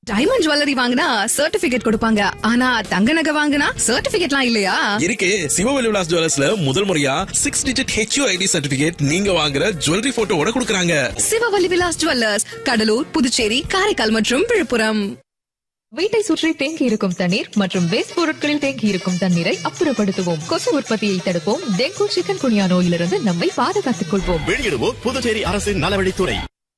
diamond jewellery வாங்கினா certificate கொடுப்பாங்க ஆனா தங்க நகை வாங்கினா சர்டிபிகேட்லாம் இல்லையா இருக்கு சிவவெளி விலாஸ் ஜுவல்லர்ஸ்ல முதல் முறையா six digit HU ID certificate நீங்க வாங்குற ஜுவல்லரி போட்டோவோட கொடுக்கறாங்க சிவவல்லி விலாஸ் ஜுவல்லர்ஸ் கடலூர் புதுச்சேரி காரைக்கால் மற்றும் விழுப்புரம் வீட்டை சுற்றி தேங்கி இருக்கும் தண்ணீர் மற்றும் வேஸ்ட் பொருட்களில் தேங்கி இருக்கும் தண்ணீரை அப்புறப்படுத்துவோம் கொசு உற்பத்தியை தடுப்போம் டெங்கு சிக்கன் குனியா நோயிலிருந்து நம்மை பாதுகாத்துக் கொள்வோம் வெளியிடுவோம் புதுச்சேரி அரசின் நலவழித்துறை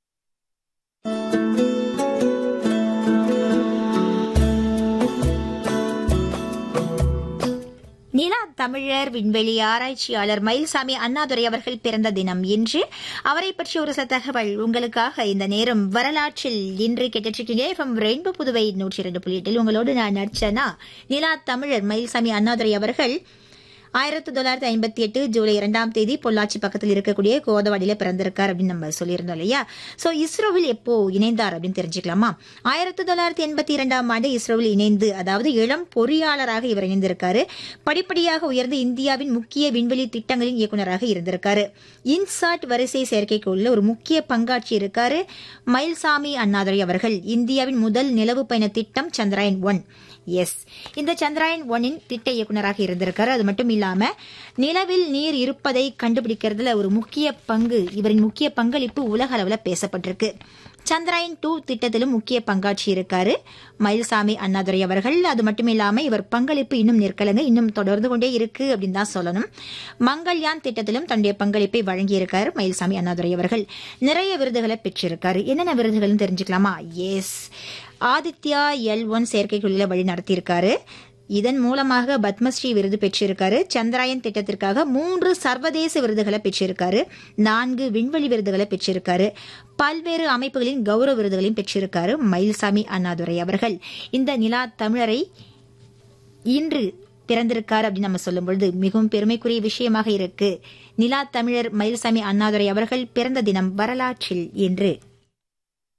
நிலா தமிழர் விண்வெளி ஆராய்ச்சியாளர் மயில்சாமி அண்ணாதுரை அவர்கள் பிறந்த தினம் இன்று அவரை பற்றி ஒரு சில தகவல் உங்களுக்காக இந்த நேரம் வரலாற்றில் இன்று கேட்டிருக்கீங்க எஃப்எம் ரெயின்போ புதுவை நூற்றி இரண்டு புள்ளி எட்டில் உங்களோடு நான் நடிச்சனா நிலா தமிழர் மயில்சாமி அண்ணாதுரை அவர்கள் ஆயிரத்தி தொள்ளாயிரத்தி ஐம்பத்தி எட்டு ஜூலை இரண்டாம் தேதி பொள்ளாச்சி பக்கத்தில் இருக்கக்கூடிய கோதவாடியில பிறந்திருக்கார் அப்படின்னு நம்ம சொல்லியிருந்தோம் இல்லையா சோ இஸ்ரோவில் எப்போ இணைந்தார் அப்படின்னு தெரிஞ்சுக்கலாமா ஆயிரத்தி தொள்ளாயிரத்தி எண்பத்தி இரண்டாம் ஆண்டு இஸ்ரோவில் இணைந்து அதாவது இளம் பொறியாளராக இவர் இணைந்திருக்காரு படிப்படியாக உயர்ந்து இந்தியாவின் முக்கிய விண்வெளி திட்டங்களின் இயக்குநராக இருந்திருக்காரு இன்சாட் வரிசை செயற்கைக்கோளில் ஒரு முக்கிய பங்காற்றி இருக்காரு மயில்சாமி அண்ணாதுரை அவர்கள் இந்தியாவின் முதல் நிலவு பயண திட்டம் சந்திராயன் ஒன் எஸ் இந்த சந்திராயன் ஒன்னின் திட்ட இயக்குநராக இருந்திருக்காரு அது மட்டும் இல்லாம நிலவில் நீர் இருப்பதை கண்டுபிடிக்கிறதுல ஒரு முக்கிய பங்கு இவரின் முக்கிய பங்களிப்பு உலக அளவுல பேசப்பட்டிருக்கு சந்திராயன் டூ திட்டத்திலும் முக்கிய பங்காற்றி இருக்காரு மயில்சாமி அண்ணாதுரை அவர்கள் அது மட்டும் இல்லாம இவர் பங்களிப்பு இன்னும் நிற்கலங்க இன்னும் தொடர்ந்து கொண்டே இருக்கு அப்படின்னு தான் சொல்லணும் மங்கள்யான் திட்டத்திலும் தன்னுடைய பங்களிப்பை வழங்கியிருக்காரு மயில்சாமி அண்ணாதுரை அவர்கள் நிறைய விருதுகளை பெற்றிருக்காரு என்னென்ன விருதுகள்னு தெரிஞ்சுக்கலாமா எஸ் ஆதித்யா எல் ஒன் செயற்கைக்குழுல வழி நடத்தியிருக்காரு இதன் மூலமாக பத்மஸ்ரீ விருது பெற்றிருக்காரு சந்திராயன் திட்டத்திற்காக மூன்று சர்வதேச விருதுகளை பெற்றிருக்காரு நான்கு விண்வெளி விருதுகளை பெற்றிருக்காரு பல்வேறு அமைப்புகளின் கௌரவ விருதுகளையும் பெற்றிருக்காரு மயில்சாமி அண்ணாதுரை அவர்கள் இந்த நிலா தமிழரை இன்று பிறந்திருக்கார் அப்படின்னு நம்ம சொல்லும் பொழுது மிகவும் பெருமைக்குரிய விஷயமாக இருக்கு நிலா தமிழர் மயில்சாமி அண்ணாதுரை அவர்கள் பிறந்த தினம் வரலாற்றில் என்று